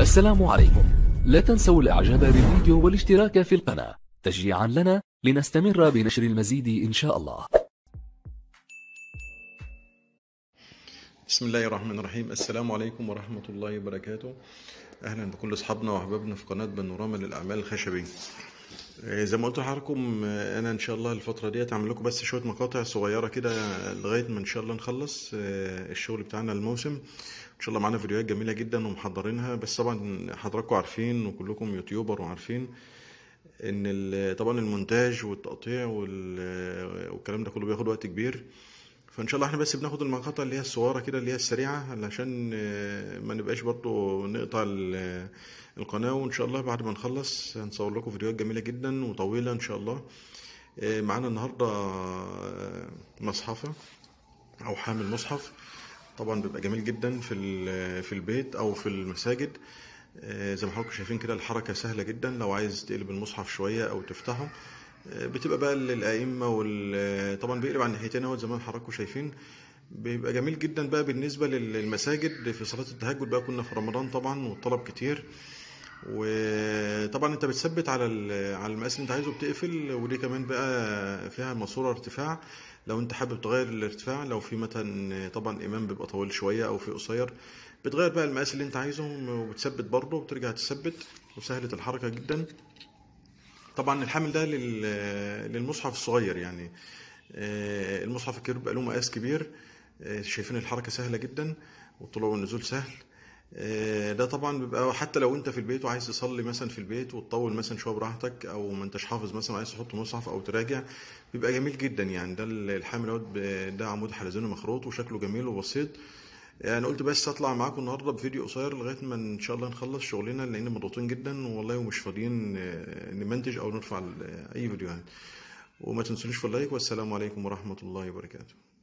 السلام عليكم لا تنسوا الاعجاب بالفيديو والاشتراك في القناة تشجيعا لنا لنستمر بنشر المزيد ان شاء الله بسم الله الرحمن الرحيم السلام عليكم ورحمة الله وبركاته أهلا بكل أصحابنا وأحبابنا في قناة بانوراما للأعمال الخشبية آه، زي ما قلت لحضراتكم آه، أنا إن شاء الله الفترة دي هعمل لكم بس شوية مقاطع صغيرة كده لغاية ما إن شاء الله نخلص آه، الشغل بتاعنا الموسم إن شاء الله معانا فيديوهات جميلة جدا ومحضرينها بس طبعا حضراتكم عارفين وكلكم يوتيوبر وعارفين ان ال- طبعا المونتاج والتقطيع وال- والكلام ده كله بياخد وقت كبير فان شاء الله احنا بس بناخد المقاطع اللي هي الصغيره كده اللي هي السريعه علشان آه، ما نبقاش برضو نقطع ال- القناه وان شاء الله بعد ما نخلص هنصور لكم فيديوهات جميله جدا وطويله ان شاء الله آه، معانا النهارده آه، مصحفه او حامل مصحف طبعا بيبقى جميل جدا في ال- في البيت او في المساجد آه، زي ما حضراتكم شايفين كده الحركه سهله جدا لو عايز تقلب المصحف شويه او تفتحه آه، بتبقى بقى للائمه وال طبعا بيقلب على الناحيتين اهو زي ما حضراتكم شايفين بيبقى جميل جدا بقى بالنسبه للمساجد في صلاه التهجد بقى كنا في رمضان طبعا والطلب كتير وطبعا انت بتثبت على ال- على المقاس اللي انت عايزه بتقفل ودي كمان بقى فيها ماسوره ارتفاع لو انت حابب تغير الارتفاع لو في مثلا طبعا امام بيبقى طويل شويه او في قصير بتغير بقى المقاس اللي انت عايزه وبتثبت برضه وبترجع تثبت وسهله الحركه جدا طبعا الحامل ده لل- للمصحف الصغير يعني آه، المصحف الكبير بيبقى له مقاس كبير آه، شايفين الحركة سهلة جدا والطلوع والنزول سهل آه، ده طبعا بيبقى حتى لو انت في البيت وعايز تصلي مثلا في البيت وتطول مثلا شويه براحتك او ما انتش حافظ مثلا عايز تحط مصحف او تراجع بيبقى جميل جدا يعني ده الحامل اهوت ب- ده عمود حلزوني مخروط وشكله جميل وبسيط يعني قلت بس اطلع معاكم النهارده بفيديو قصير لغايه ما ان شاء الله نخلص شغلنا لان مضغوطين جدا والله ومش فاضيين آه، نمنتج او نرفع ال- اي فيديوهات وما تنسونيش في اللايك والسلام عليكم ورحمه الله وبركاته